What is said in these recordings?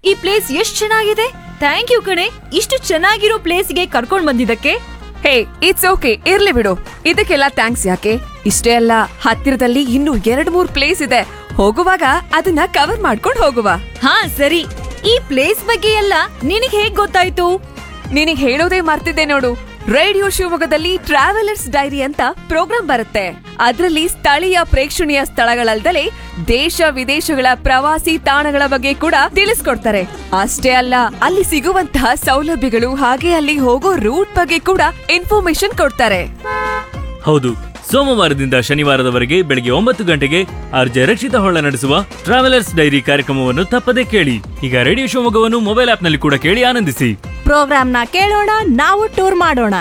ಈ ಪ್ಲೇಸ್ ಎಷ್ಟ್ ಚೆನ್ನಾಗಿದೆ ಥ್ಯಾಂಕ್ ಯು ಕಣೆ ಇಷ್ಟು ಚೆನ್ನಾಗಿರೋ ಪ್ಲೇಸ್ಗೆ ಕರ್ಕೊಂಡ್ ಬಂದಿದ್ದಕ್ಕೆ ಹೇ ಇಟ್ಸ್ ಓಕೆ ಇರ್ಲಿ ಬಿಡು ಇದಕ್ಕೆಲ್ಲ ಥ್ಯಾಂಕ್ಸ್ ಯಾಕೆ ಇಷ್ಟೇ ಅಲ್ಲ ಹತ್ತಿರದಲ್ಲಿ ಇನ್ನೂ ಎರಡ್ ಮೂರ್ ಪ್ಲೇಸ್ ಇದೆ ಹೋಗುವಾಗ ಅದನ್ನ ಕವರ್ ಮಾಡ್ಕೊಂಡು ಹೋಗುವ ಹಾ ಸರಿ ಈ ಪ್ಲೇಸ್ ಬಗ್ಗೆ ಎಲ್ಲ ನಿನಗ್ ಹೇಗ್ ಗೊತ್ತಾಯ್ತು ನಿನಗ್ ಹೇಳೋದೇ ಮರ್ತಿದ್ದೆ ನೋಡು ರೇಡಿಯೋ ಶಿವಮೊಗ್ಗದಲ್ಲಿ ಟ್ರಾವೆಲರ್ಸ್ ಡೈರಿ ಅಂತ ಪ್ರೋಗ್ರಾಂ ಬರುತ್ತೆ ಅದರಲ್ಲಿ ಸ್ಥಳೀಯ ಪ್ರೇಕ್ಷಣೀಯ ಸ್ಥಳಗಳಲ್ದಲೇ ದೇಶ ವಿದೇಶಗಳ ಪ್ರವಾಸಿ ತಾಣಗಳ ಬಗ್ಗೆ ಕೂಡ ತಿಳಿಸ್ಕೊಡ್ತಾರೆ ಅಷ್ಟೇ ಅಲ್ಲ ಅಲ್ಲಿ ಸಿಗುವಂತಹ ಸೌಲಭ್ಯಗಳು ಹಾಗೆ ಅಲ್ಲಿ ಹೋಗೋ ರೂಟ್ ಬಗ್ಗೆ ಕೂಡ ಇನ್ಫಾರ್ಮೇಶನ್ ಕೊಡ್ತಾರೆ ಹೌದು ಸೋಮವಾರದಿಂದ ಶನಿವಾರದವರೆಗೆ ಬೆಳಗ್ಗೆ ಒಂಬತ್ತು ಗಂಟೆಗೆ ಆರ್ಜೆ ರಕ್ಷಿತ ಹೊಳ್ಳ ನಡೆಸುವ ಟ್ರಾವೆಲರ್ಸ್ ಡೈರಿ ಕಾರ್ಯಕ್ರಮವನ್ನು ತಪ್ಪದೇ ಕೇಳಿ ಈಗ ರೇಡಿಯೋ ಶಿವಮೊಗ್ಗವನ್ನು ಮೊಬೈಲ್ ಆಪ್ನಲ್ಲಿ ಕೂಡ ಕೇಳಿ ಆನಂದಿಸಿ ಪ್ರೋಗ್ರಾಮ್ನ ಕೇಳೋಣ ನಾವು ಟೂರ್ ಮಾಡೋಣ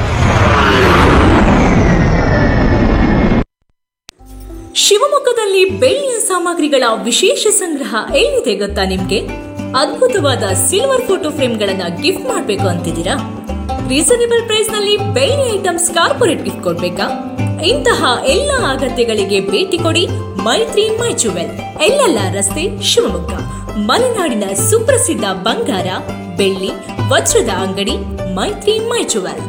ಶಿವಮೊಗ್ಗದಲ್ಲಿ ಬೆಳ್ಳಿಯ ಸಾಮಗ್ರಿಗಳ ವಿಶೇಷ ಸಂಗ್ರಹ ಎಲ್ಲಿದೆ ಗೊತ್ತಾ ನಿಮ್ಗೆ ಅದ್ಭುತವಾದ ಸಿಲ್ವರ್ ಫೋಟೋ ಫ್ರೇಮ್ಗಳನ್ನ ಗಿಫ್ಟ್ ಮಾಡ್ಬೇಕು ಅಂತಿದ್ದೀರಾ ರೀಸನೇಬಲ್ ಪ್ರೈಸ್ ನಲ್ಲಿ ಬೆಳ್ಳಿ ಐಟಮ್ಸ್ ಕಾರ್ಪೊರೇಟ್ ಗಿಫ್ಟ್ ಕೊಡ್ಬೇಕಾ ಇಂತಹ ಎಲ್ಲ ಅಗತ್ಯಗಳಿಗೆ ಭೇಟಿ ಕೊಡಿ ಮೈತ್ರಿ ಮೈ ಜುವೆಲ್ ಎಲ್ಲೆಲ್ಲ ರಸ್ತೆ ಶಿವಮೊಗ್ಗ ಮಲೆನಾಡಿನ ಸುಪ್ರಸಿದ್ಧ ಬಂಗಾರ ಬೆಳ್ಳಿ ವಜ್ರದ ಅಂಗಡಿ ಮೈತ್ರಿ ಮೈ ಜುವೆಲ್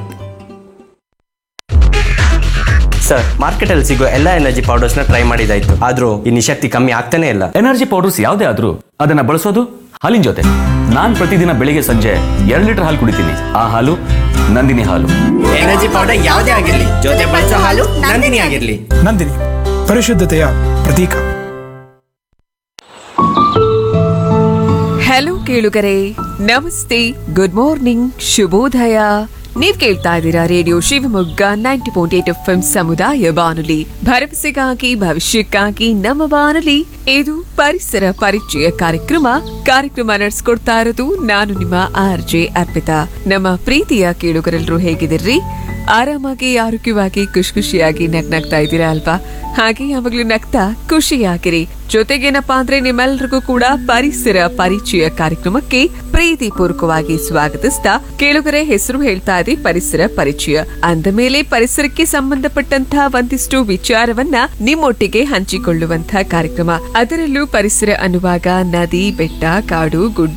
ಸರ್ ಮಾರ್ಕೆಟಲ್ಲಿ ಸಿಗೋ ಎಲ್ಲ ಎನರ್ಜಿ ಪೌಡರ್ಸ್ನ ಟ್ರೈ ಮಾಡಿದಾಯ್ತು ಆದ್ರೂ ಈ ನಿಶಕ್ತಿ ಕಮ್ಮಿ ಆಗ್ತಾನೆ ಇಲ್ಲ ಎನರ್ಜಿ ಪೌಡರ್ಸ್ ಯಾವುದೇ ಆದ್ರೂ ಅದನ್ನ ಬಳಸೋದು ಹಾಲಿನ ಜೊತೆ ನಾನ್ ಪ್ರತಿದಿನ ಬೆಳಿಗ್ಗೆ ಸಂಜೆ ಎರಡು ಲೀಟರ್ ಹಾಲು ಕುಡಿತೀನಿ ಆ ಹಾಲು ನಂದಿನಿ ಹಾಲು ಎನರ್ಜಿ ಪೌಡರ್ ಯಾವುದೇ ಆಗಿರ್ಲಿ ಜೊತೆ ಬಳಸೋ ಹಾಲು ನಂದಿನಿ ಆಗಿರ್ಲಿ ನಂದಿನಿ ಪರಿಶುದ್ಧತೆಯ ಪ್ರತೀಕ ಹಲೋ ಕೇಳುಗರೆ ನಮಸ್ತೆ ಗುಡ್ ಮಾರ್ನಿಂಗ್ ಶುಭೋದಯ ನೀವ್ ಕೇಳ್ತಾ ಇದ್ದೀರಾ radio Shivamogga ninety point eight F ಸಮುದಾಯ ಬಾನುಲಿ ಭರವಸೆಗಾಗಿ ಭವಿಷ್ಯಕ್ಕಾಗಿ ನಮ್ಮ ಬಾನುಲಿ ಇದು ಪರಿಸರ ಪರಿಚಯ ಕಾರ್ಯಕ್ರಮ ಕಾರ್ಯಕ್ರಮ ನಡೆಸ್ಕೊಡ್ತಾ ಇರೋದು ನಾನು ನಿಮ್ಮ ಆರ್ ಜೆ ಅರ್ಪಿತಾ ನಮ್ಮ ಪ್ರೀತಿಯ ಕೇಳುಗರೆಲ್ಲರೂ ಹೇಗಿದಿರ್ರಿ ಆರಾಮಾಗಿ ಆರೋಗ್ಯವಾಗಿ ಖುಷಿ ಖುಷಿಯಾಗಿ ನಗ್ನಗ್ತಾ ಇದ್ದೀರಾ ಅಲ್ವಾ ಹಾಗೆ ಯಾವಾಗ್ಲೂ ನಗ್ತಾ ಖುಷಿಯಾಗಿರಿ ಜೊತೆಗೇನಪ್ಪಾ ಅಂದ್ರೆ ನಿಮ್ಮೆಲ್ರಿಗೂ ಕೂಡ ಪರಿಸರ ಪರಿಚಯ ಕಾರ್ಯಕ್ರಮಕ್ಕೆ ಪ್ರೀತಿ ಪೂರ್ವಕವಾಗಿ ಸ್ವಾಗತಿಸ್ತಾ ಕೇಳುಗರೆ ಹೆಸರು ಹೇಳ್ತಾ ಇದೆ ಪರಿಸರ ಪರಿಚಯ ಅಂದ ಮೇಲೆ ಪರಿಸರಕ್ಕೆ ಸಂಬಂಧಪಟ್ಟಂತಹ ಒಂದಿಷ್ಟು ವಿಚಾರವನ್ನ ನಿಮ್ಮೊಟ್ಟಿಗೆ ಹಂಚಿಕೊಳ್ಳುವಂತಹ ಕಾರ್ಯಕ್ರಮ ಅದರಲ್ಲೂ ಪರಿಸರ ಅನ್ನುವಾಗ ನದಿ ಬೆಟ್ಟ ಕಾಡು ಗುಡ್ಡ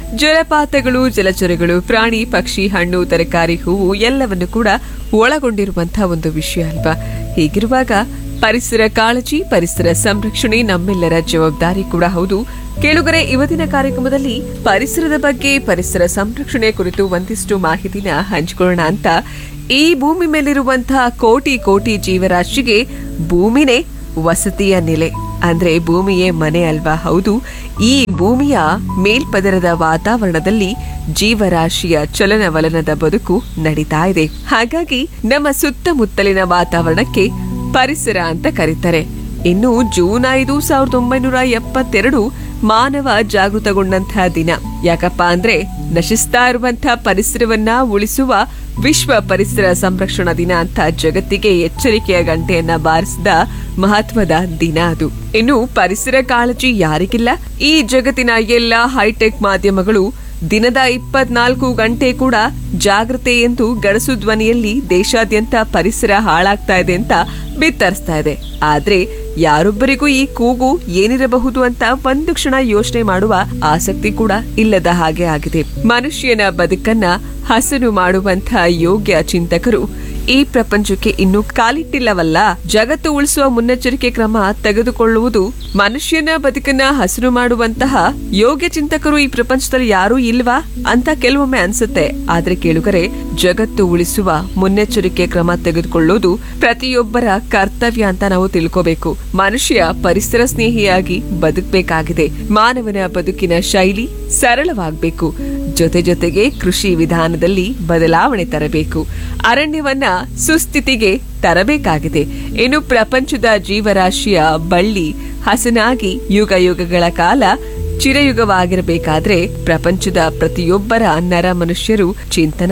ಜಲಪಾತಗಳು ಜಲಚರಗಳು ಪ್ರಾಣಿ ಪಕ್ಷಿ ಹಣ್ಣು ತರಕಾರಿ ಹೂವು ಎಲ್ಲವನ್ನು ಕೂಡ ಒಳಗೊಂಡಿರುವಂತಹ ಒಂದು ವಿಷಯ ಅಲ್ವಾ ಹೀಗಿರುವಾಗ ಪರಿಸರ ಕಾಳಜಿ ಪರಿಸರ ಸಂರಕ್ಷಣೆ ನಮ್ಮೆಲ್ಲರ ಜವಾಬ್ದಾರಿ ಕೂಡ ಹೌದು ಕೇಳುಗರೆ ಇವತ್ತಿನ ಕಾರ್ಯಕ್ರಮದಲ್ಲಿ ಪರಿಸರದ ಬಗ್ಗೆ ಪರಿಸರ ಸಂರಕ್ಷಣೆ ಕುರಿತು ಒಂದಿಷ್ಟು ಮಾಹಿತಿನ ಹಂಚಿಕೊಳ್ಳೋಣ ಅಂತ ಈ ಭೂಮಿ ಮೇಲಿರುವಂತಹ ಕೋಟಿ ಕೋಟಿ ಜೀವರಾಶಿಗೆ ಭೂಮಿನೇ ವಸತಿಯ ನೆಲೆ ಅಂದ್ರೆ ಭೂಮಿಯೇ ಮನೆ ಅಲ್ವಾ ಹೌದು ಈ ಭೂಮಿಯ ಮೇಲ್ಪದರದ ವಾತಾವರಣದಲ್ಲಿ ಜೀವರಾಶಿಯ ಚಲನವಲನದ ಬದುಕು ನಡೀತಾ ಇದೆ ಹಾಗಾಗಿ ನಮ್ಮ ಸುತ್ತಮುತ್ತಲಿನ ವಾತಾವರಣಕ್ಕೆ ಪರಿಸರ ಅಂತ ಕರೀತಾರೆ ಇನ್ನು ಜೂನ್ ಐದು ಸಾವಿರದ ಒಂಬೈನೂರ ಎಪ್ಪತ್ತೆರಡು ಮಾನವ ಜಾಗೃತಗೊಂಡಂತಹ ದಿನ ಯಾಕಪ್ಪ ಅಂದ್ರೆ ನಶಿಸ್ತಾ ಇರುವಂತಹ ಪರಿಸರವನ್ನ ಉಳಿಸುವ ವಿಶ್ವ ಪರಿಸರ ಸಂರಕ್ಷಣಾ ದಿನ ಅಂತ ಜಗತ್ತಿಗೆ ಎಚ್ಚರಿಕೆಯ ಗಂಟೆಯನ್ನ ಬಾರಿಸಿದ ಮಹತ್ವದ ದಿನ ಅದು ಇನ್ನು ಪರಿಸರ ಕಾಳಜಿ ಯಾರಿಗಿಲ್ಲ ಈ ಜಗತ್ತಿನ ಎಲ್ಲ ಹೈಟೆಕ್ ಮಾಧ್ಯಮಗಳು ದಿನದ ಇಪ್ಪತ್ನಾಲ್ಕು ಗಂಟೆ ಕೂಡ ಜಾಗ್ರತೆ ಎಂದು ಗಡಸು ಧ್ವನಿಯಲ್ಲಿ ದೇಶಾದ್ಯಂತ ಪರಿಸರ ಹಾಳಾಗ್ತಾ ಇದೆ ಅಂತ ಬಿತ್ತರಿಸ್ತಾ ಇದೆ ಆದ್ರೆ ಯಾರೊಬ್ಬರಿಗೂ ಈ ಕೂಗು ಏನಿರಬಹುದು ಅಂತ ಒಂದು ಕ್ಷಣ ಯೋಚನೆ ಮಾಡುವ ಆಸಕ್ತಿ ಕೂಡ ಇಲ್ಲದ ಹಾಗೆ ಆಗಿದೆ ಮನುಷ್ಯನ ಬದುಕನ್ನ ಹಸನು ಮಾಡುವಂತಹ ಯೋಗ್ಯ ಚಿಂತಕರು ಈ ಪ್ರಪಂಚಕ್ಕೆ ಇನ್ನೂ ಕಾಲಿಟ್ಟಿಲ್ಲವಲ್ಲ ಜಗತ್ತು ಉಳಿಸುವ ಮುನ್ನೆಚ್ಚರಿಕೆ ಕ್ರಮ ತೆಗೆದುಕೊಳ್ಳುವುದು ಮನುಷ್ಯನ ಬದುಕನ್ನ ಹಸಿರು ಮಾಡುವಂತಹ ಯೋಗ್ಯ ಚಿಂತಕರು ಈ ಪ್ರಪಂಚದಲ್ಲಿ ಯಾರೂ ಇಲ್ವಾ ಅಂತ ಕೆಲವೊಮ್ಮೆ ಅನ್ಸುತ್ತೆ ಆದ್ರೆ ಕೇಳುಗರೆ ಜಗತ್ತು ಉಳಿಸುವ ಮುನ್ನೆಚ್ಚರಿಕೆ ಕ್ರಮ ತೆಗೆದುಕೊಳ್ಳೋದು ಪ್ರತಿಯೊಬ್ಬರ ಕರ್ತವ್ಯ ಅಂತ ನಾವು ತಿಳ್ಕೋಬೇಕು ಮನುಷ್ಯ ಪರಿಸರ ಸ್ನೇಹಿಯಾಗಿ ಬದುಕಬೇಕಾಗಿದೆ ಮಾನವನ ಬದುಕಿನ ಶೈಲಿ ಸರಳವಾಗಬೇಕು ಜೊತೆ ಜೊತೆಗೆ ಕೃಷಿ ವಿಧಾನದಲ್ಲಿ ಬದಲಾವಣೆ ತರಬೇಕು ಅರಣ್ಯವನ್ನ ಸುಸ್ಥಿತಿಗೆ ತರಬೇಕಾಗಿದೆ ಇನ್ನು ಪ್ರಪಂಚದ ಜೀವರಾಶಿಯ ಬಳ್ಳಿ ಹಸನಾಗಿ ಯುಗ ಯುಗಗಳ ಕಾಲ ಚಿರಯುಗವಾಗಿರಬೇಕಾದ್ರೆ ಪ್ರಪಂಚದ ಪ್ರತಿಯೊಬ್ಬರ ನರ ಮನುಷ್ಯರು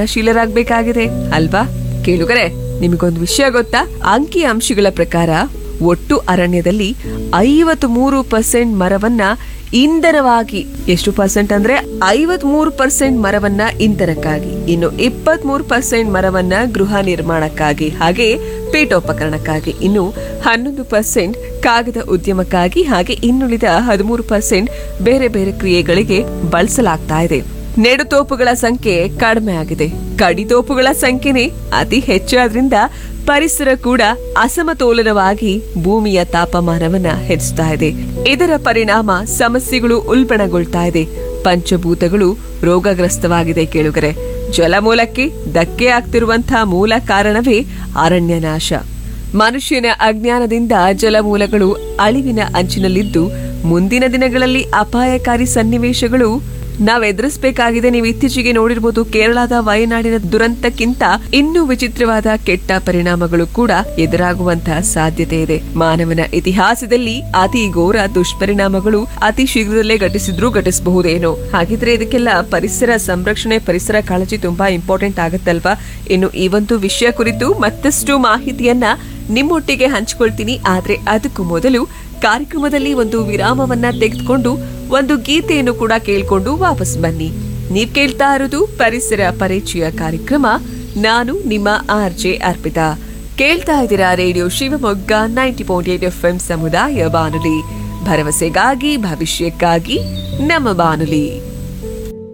ಚಿಂತನಶೀಲರಾಗಬೇಕಾಗಿದೆ ಅಲ್ವಾ ಕೇಳುಗರೆ ನಿಮಗೊಂದು ವಿಷಯ ಗೊತ್ತಾ ಅಂಕಿ ಅಂಶಗಳ ಪ್ರಕಾರ ಒಟ್ಟು ಅರಣ್ಯದಲ್ಲಿ ಐವತ್ ಮೂರು ಪರ್ಸೆಂಟ್ ಮರವನ್ನ ಇಂಧನವಾಗಿ ಎಷ್ಟು ಪರ್ಸೆಂಟ್ ಅಂದ್ರೆ ಐವತ್ ಮೂರು ಪರ್ಸೆಂಟ್ ಮರವನ್ನ ಇಂಧನಕ್ಕಾಗಿ ಇನ್ನು ಇಪ್ಪತ್ತ್ ಮೂರು ಪರ್ಸೆಂಟ್ ಮರವನ್ನ ಗೃಹ ನಿರ್ಮಾಣಕ್ಕಾಗಿ ಹಾಗೆ ಪೀಠೋಪಕರಣಕ್ಕಾಗಿ ಇನ್ನು ಹನ್ನೊಂದು ಪರ್ಸೆಂಟ್ ಕಾಗದ ಉದ್ಯಮಕ್ಕಾಗಿ ಹಾಗೆ ಇನ್ನುಳಿದ ಹದಿಮೂರು ಪರ್ಸೆಂಟ್ ಬೇರೆ ಬೇರೆ ಕ್ರಿಯೆಗಳಿಗೆ ಬಳಸಲಾಗ್ತಾ ಇದೆ ನೆಡುತೋಪುಗಳ ಸಂಖ್ಯೆ ಕಡಿಮೆ ಆಗಿದೆ ಕಡಿತೋಪುಗಳ ಸಂಖ್ಯೆನೇ ಅತಿ ಹೆಚ್ಚಾದ್ರಿಂದ ಪರಿಸರ ಕೂಡ ಅಸಮತೋಲನವಾಗಿ ಭೂಮಿಯ ತಾಪಮಾನವನ್ನ ಹೆಚ್ಚುತ್ತಾ ಇದೆ ಇದರ ಪರಿಣಾಮ ಸಮಸ್ಯೆಗಳು ಉಲ್ಬಣಗೊಳ್ತಾ ಇದೆ ಪಂಚಭೂತಗಳು ರೋಗಗ್ರಸ್ತವಾಗಿದೆ ಕೇಳುಗರೆ ಜಲಮೂಲಕ್ಕೆ ಧಕ್ಕೆ ಆಗ್ತಿರುವಂತಹ ಮೂಲ ಕಾರಣವೇ ಅರಣ್ಯ ನಾಶ ಮನುಷ್ಯನ ಅಜ್ಞಾನದಿಂದ ಜಲಮೂಲಗಳು ಅಳಿವಿನ ಅಂಚಿನಲ್ಲಿದ್ದು ಮುಂದಿನ ದಿನಗಳಲ್ಲಿ ಅಪಾಯಕಾರಿ ಸನ್ನಿವೇಶಗಳು ನಾವ್ ಎದುರಿಸಬೇಕಾಗಿದೆ ನೀವು ಇತ್ತೀಚೆಗೆ ನೋಡಿರ್ಬೋದು ಕೇರಳದ ವಯನಾಡಿನ ದುರಂತಕ್ಕಿಂತ ಇನ್ನೂ ವಿಚಿತ್ರವಾದ ಕೆಟ್ಟ ಪರಿಣಾಮಗಳು ಕೂಡ ಎದುರಾಗುವಂತಹ ಸಾಧ್ಯತೆ ಇದೆ ಮಾನವನ ಇತಿಹಾಸದಲ್ಲಿ ಅತಿ ಘೋರ ದುಷ್ಪರಿಣಾಮಗಳು ಅತಿ ಶೀಘ್ರದಲ್ಲೇ ಘಟಿಸಿದ್ರೂ ಘಟಿಸಬಹುದೇನೋ ಹಾಗಿದ್ರೆ ಇದಕ್ಕೆಲ್ಲ ಪರಿಸರ ಸಂರಕ್ಷಣೆ ಪರಿಸರ ಕಾಳಜಿ ತುಂಬಾ ಇಂಪಾರ್ಟೆಂಟ್ ಆಗುತ್ತಲ್ವಾ ಇನ್ನು ಈ ಒಂದು ವಿಷಯ ಕುರಿತು ಮತ್ತಷ್ಟು ಮಾಹಿತಿಯನ್ನ ನಿಮ್ಮೊಟ್ಟಿಗೆ ಹಂಚಿಕೊಳ್ತೀನಿ ಆದ್ರೆ ಅದಕ್ಕೂ ಮೊದಲು ಕಾರ್ಯಕ್ರಮದಲ್ಲಿ ಒಂದು ವಿರಾಮವನ್ನ ತೆಗೆದುಕೊಂಡು ಒಂದು ಗೀತೆಯನ್ನು ಕೂಡ ಕೇಳ್ಕೊಂಡು ವಾಪಸ್ ಬನ್ನಿ ನೀವ್ ಕೇಳ್ತಾ ಇರೋದು ಪರಿಸರ ಪರಿಚಯ ಕಾರ್ಯಕ್ರಮ ನಾನು ನಿಮ್ಮ ಆರ್ ಜೆ ಅರ್ಪಿತಾ ಕೇಳ್ತಾ ಇದ್ದೀರಾ radio Shivamogga ninety point eight F M ಸಮುದಾಯ ಬಾನುಲಿ ಭರವಸೆಗಾಗಿ ಭವಿಷ್ಯಕ್ಕಾಗಿ ನಮ್ಮ ಬಾನುಲಿ